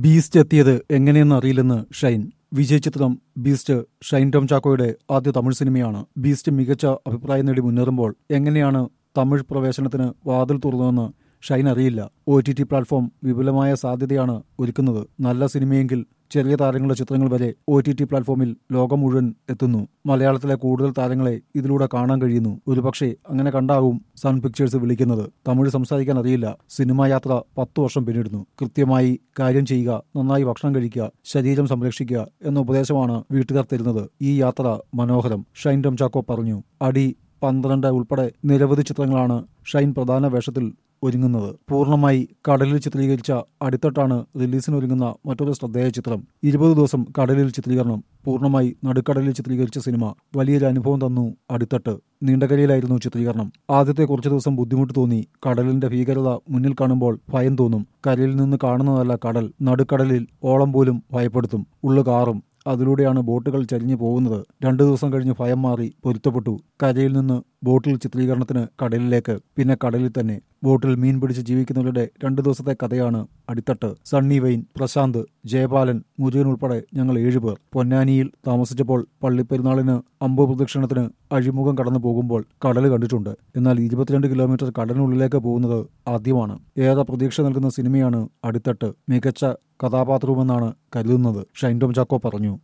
beast എത്തിയത് എങ്ങനെയെന്ന് അറിയില്ലെന്ന് ഷൈൻ വിജയ് ചിത്രം ബീസ്റ്റ് ഷൈൻ ടോം ചാക്കോയുടെ ആദ്യ തമിഴ് സിനിമയാണ് ബീസ്റ്റ് മികച്ച അഭിപ്രായം നേടി മുന്നേറുമ്പോൾ എങ്ങനെയാണ് തമിഴ് പ്രവേശനത്തിന് വാതിൽ തുറന്നതെന്ന് ഷൈൻ അറിയില്ല ഒ ടി ടി പ്ലാറ്റ്ഫോം വിപുലമായ സാധ്യതയാണ് ഒരുക്കുന്നത് നല്ല സിനിമയെങ്കിൽ ചെറിയ താരങ്ങളുടെ ചിത്രങ്ങൾ വരെ ഒ ടി ടി പ്ലാറ്റ്ഫോമിൽ ലോകം മുഴുവൻ എത്തുന്നു മലയാളത്തിലെ കൂടുതൽ താരങ്ങളെ ഇതിലൂടെ കാണാൻ കഴിയുന്നു ഒരുപക്ഷെ അങ്ങനെ കണ്ടാകും സൺ പിക്ചേഴ്സ് വിളിക്കുന്നത് തമിഴ് സംസാരിക്കാൻ അറിയില്ല സിനിമാ യാത്ര പത്തു വർഷം പിന്നിടുന്നു കൃത്യമായി കാര്യം ചെയ്യുക നന്നായി ഭക്ഷണം കഴിക്കുക ശരീരം സംരക്ഷിക്കുക എന്ന ഉപദേശമാണ് വീട്ടുകാർ തരുന്നത് ഈ യാത്ര മനോഹരം ഷൈൻ ടോം ചാക്കോ പറഞ്ഞു അടി പന്ത്രണ്ട് ഉൾപ്പെടെ നിരവധി ചിത്രങ്ങളാണ് ഷൈൻ പ്രധാന വേഷത്തിൽ ഒരുങ്ങുന്നത് പൂർണ്ണമായി കടലിൽ ചിത്രീകരിച്ച അടിത്തട്ടാണ് റിലീസിനൊരുങ്ങുന്ന മറ്റൊരു ശ്രദ്ധേയ ചിത്രം ഇരുപത് ദിവസം കടലിൽ ചിത്രീകരണം പൂർണ്ണമായി നടുക്കടലിൽ ചിത്രീകരിച്ച സിനിമ വലിയൊരു അനുഭവം തന്നു അടിത്തട്ട് നീണ്ടകരയിലായിരുന്നു ചിത്രീകരണം ആദ്യത്തെ കുറച്ചു ദിവസം ബുദ്ധിമുട്ട് തോന്നി കടലിന്റെ ഭീകരത മുന്നിൽ കാണുമ്പോൾ ഭയം തോന്നും കരയിൽ നിന്ന് കാണുന്നതല്ല കടൽ നടുക്കടലിൽ ഓളം പോലും ഭയപ്പെടുത്തും ഉള്ളു കാറും അതിലൂടെയാണ് ബോട്ടുകൾ ചരിഞ്ഞു പോകുന്നത് രണ്ടു ദിവസം കഴിഞ്ഞ് ഭയം മാറി പൊരുത്തപ്പെട്ടു കരയിൽ നിന്ന് ബോട്ടിൽ ചിത്രീകരണത്തിന് കടലിലേക്ക് പിന്നെ കടലിൽ തന്നെ ബോട്ടിൽ മീൻ പിടിച്ച് ജീവിക്കുന്നവരുടെ രണ്ടു ദിവസത്തെ കഥയാണ് അടിത്തട്ട് സണ്ണി വെയിൻ പ്രശാന്ത് ജയപാലൻ മുരുകൻ ഉൾപ്പെടെ ഞങ്ങൾ ഏഴുപേർ പൊന്നാനിയിൽ താമസിച്ചപ്പോൾ പള്ളിപ്പെരുന്നാളിന് അമ്പ് പ്രദക്ഷിണത്തിന് അഴിമുഖം കടന്നു പോകുമ്പോൾ കടൽ കണ്ടിട്ടുണ്ട് എന്നാൽ ഇരുപത്തിരണ്ട് കിലോമീറ്റർ കടലിനുള്ളിലേക്ക് പോകുന്നത് ആദ്യമാണ് ഏറെ പ്രതീക്ഷ നൽകുന്ന സിനിമയാണ് അടിത്തട്ട് മികച്ച കഥാപാത്രവുമെന്നാണ് കരുതുന്നത് ഷൈൻ ടോം ചാക്കോ പറഞ്ഞു